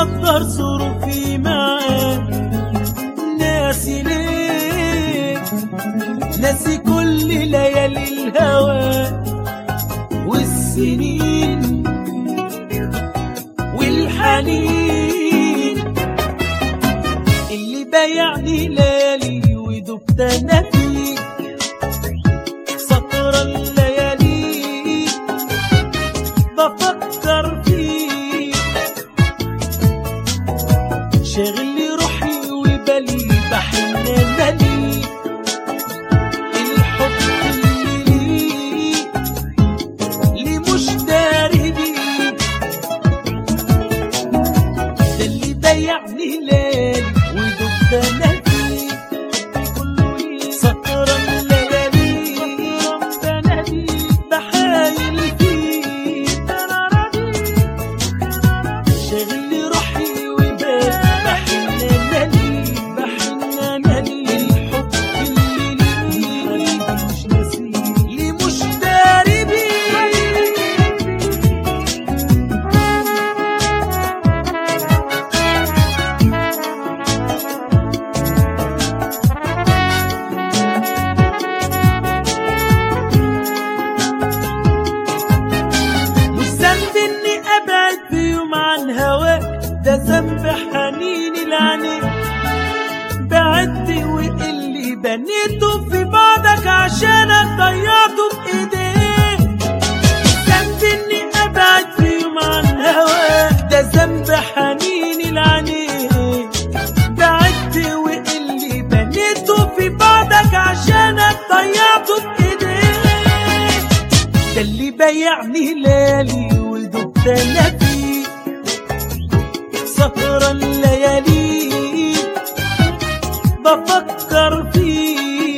مقدر ظروفي معاك ناسي ليه ناسي كل ليالي الهوى والسنين والحنين اللي بايعني ليالي ودبت انا فيه سطر الليالي بفكر فيه شاغل لي روحي وبالي بحن انا ليه الحب اللي ليه اللي مش داري بيه ده اللي بايعني ليالي ودبت انا فيه سطر الليالي بحايل فيه شاغل لي روحي وبال بحن انا ليه بحن انا ليه الحب اللي ليه مش ناسيه اللي مش داري بيه مش ذنب اني ابعد في يوم عن هواك ده ذنب حنيني لعنيك بعدت واللي بنيته في بعدك عشانك ضيعته بايديك ذنب اني ابعد في يوم عن هواك ده ذنب حنيني لعنيك بعدت واللي بنيته في بعدك عشانك ضيعته بايديك ده اللي بايعني ليالي ودبت انا فيه سهر الليالي بفكر فيه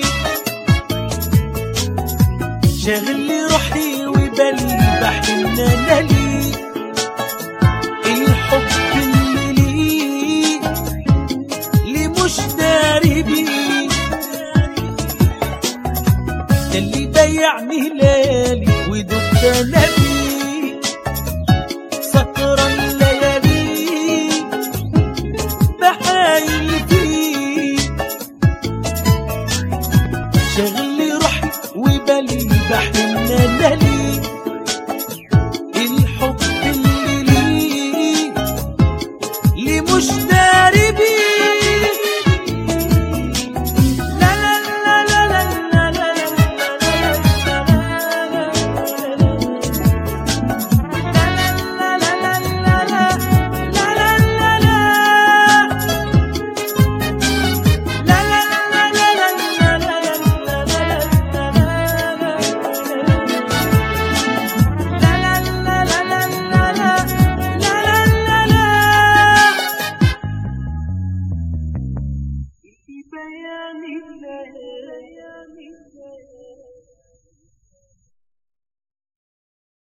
شاغل لي روحي وبالي بحن انا ليه الحب اللي ليه اللي مش داري بيه ده اللي بايعني ليالي ودبت انا فيه سكر الليالي بحايل فيه شاغل لي روحي وبالي بحن انا ليه